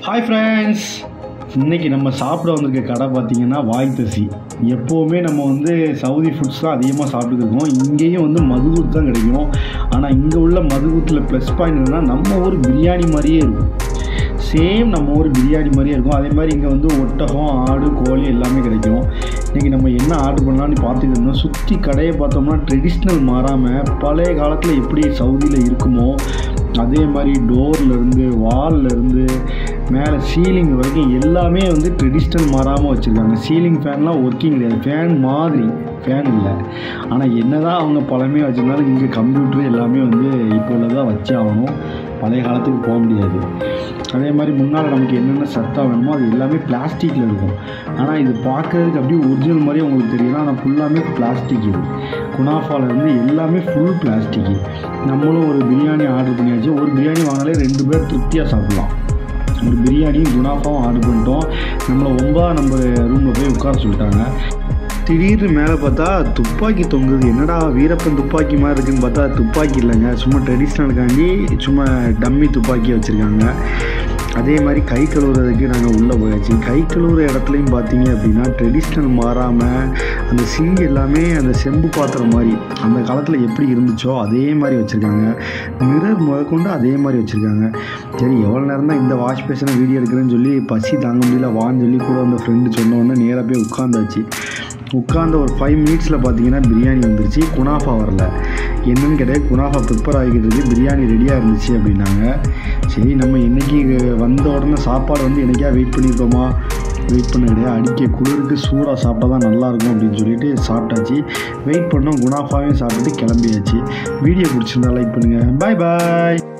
hi friends இன்னைக்கு நம்ம சாப்பிட வந்திருக்க கடை பார்த்தீங்கன்னா வாய் தசி எப்போவுமே நம்ம வந்து சவுதி ஃபுட்ஸ் தான் அதிகமாக சாப்பிட்டுட்டு இருக்கோம் இங்கேயும் வந்து மதுகூத் தான் கிடைக்கும் ஆனால் இங்கே உள்ள மதுகூத்தில் ப்ளஸ் பாயிண்ட் என்னன்னா நம்ம ஊர் பிரியாணி மாதிரியே இருக்கும் சேம் நம்ம ஊர் பிரியாணி மாதிரியே இருக்கும் அதே மாதிரி இங்கே வந்து ஒட்டகம் ஆடு கோழி எல்லாமே கிடைக்கும் இன்றைக்கி நம்ம என்ன ஆர்டர் பண்ணலாம்னு பார்த்துட்டு இருந்தோம் சுற்றி கடையை பார்த்தோம்னா ட்ரெடிஷ்னல் மாறாமல் பழைய காலத்தில் எப்படி சவுதியில் இருக்குமோ அதே மாதிரி டோர்லேருந்து வால்லேருந்து மேலே சீலிங் வரைக்கும் எல்லாமே வந்து ட்ரெடிஷ்னல் மாறாமல் வச்சுருக்காங்க சீலிங் ஃபேன்லாம் ஒர்க்கிங் கிடையாது ஃபேன் மாதிரி ஃபேன் இல்லை ஆனால் என்னதான் அவங்க பழமையாக வச்சுருந்தாலும் இங்கே கம்ப்யூட்டர் எல்லாமே வந்து இப்போ உள்ளதாக வச்சே ஆகணும் பழைய காலத்துக்கு போக முடியாது அதே மாதிரி முன்னால் நமக்கு என்னென்ன சத்தா வேணுமோ அது எல்லாமே பிளாஸ்டிக்கில் இருக்கும் ஆனால் இது பார்க்குறதுக்கு அப்படியே ஒரிஜினல் மாதிரி உங்களுக்கு தெரியலாம் ஆனால் ஃபுல்லாமே பிளாஸ்டிக் இது குனாஃபால இருந்து எல்லாமே ஃபுல் பிளாஸ்டிக்கு நம்மளும் ஒரு பிரியாணி ஆர்டர் பண்ணியாச்சு ஒரு பிரியாணி வாங்கினாலே ரெண்டு பேர் திருப்தியாக சாப்பிட்லாம் ஒரு பிரியாணியும் குனாஃபாவும் ஆர்டர் பண்ணிட்டோம் நம்மளை ஒன்பதாம் நம்பர் ரூமில் போய் உட்கார சொல்லிட்டாங்க திடீர்னு மேலே பார்த்தா துப்பாக்கி தொங்குது என்னடா வீரப்பன் துப்பாக்கி மாதிரி இருக்குன்னு பார்த்தா துப்பாக்கி இல்லைங்க சும்மா ட்ரெடிஷ்னலுக்காண்டி சும்மா டம்மி துப்பாக்கி வச்சுருக்காங்க அதே மாதிரி கை கழுவுறதுக்கு நாங்கள் உள்ளே போயாச்சு கை கழுவுற இடத்துலையும் பார்த்தீங்க அப்படின்னா ட்ரெடிஷ்னல் மாறாமல் அந்த சிங் எல்லாமே அந்த செம்பு பாத்திரம் மாதிரி அந்த காலத்தில் எப்படி இருந்துச்சோ அதே மாதிரி வச்சுருக்காங்க மிரர் முதற்கொண்டு அதே மாதிரி வச்சுருக்காங்க சரி எவ்வளோ நேரம் தான் இந்த வாஷ் பேஷனை வீடியோ எடுக்கிறேன்னு சொல்லி பசி தாங்க முடியல வான்னு சொல்லி கூட அந்த ஃப்ரெண்டு சொன்ன உடனே நேராக போய் உட்காந்தாச்சு உட்காந்த ஒரு ஃபைவ் மினிட்ஸில் பார்த்தீங்கன்னா பிரியாணி வந்துருச்சு குனாஃபா வரல என்னன்னு கேட்டால் குனாஃபா ப்ரிப்பேர் ஆகிக்கிட்டு இருக்கு பிரியாணி ரெடியாக இருந்துச்சு அப்படின்னாங்க சரி நம்ம இன்றைக்கி வந்த உடனே சாப்பாடு வந்து என்னைக்கா வெயிட் பண்ணியிருப்போமா வெயிட் பண்ண கிடையாது அடிக்க குளிருக்கு சூடாக சாப்பிட்டா தான் நல்லாயிருக்கும் அப்படின்னு சொல்லிட்டு சாப்பிட்டாச்சு வெயிட் பண்ணோம் குனாஃபாவையும் சாப்பிட்டுட்டு கிளம்பியாச்சு வீடியோ பிடிச்சிருந்தா லைக் பண்ணுங்கள் பாய் பாய்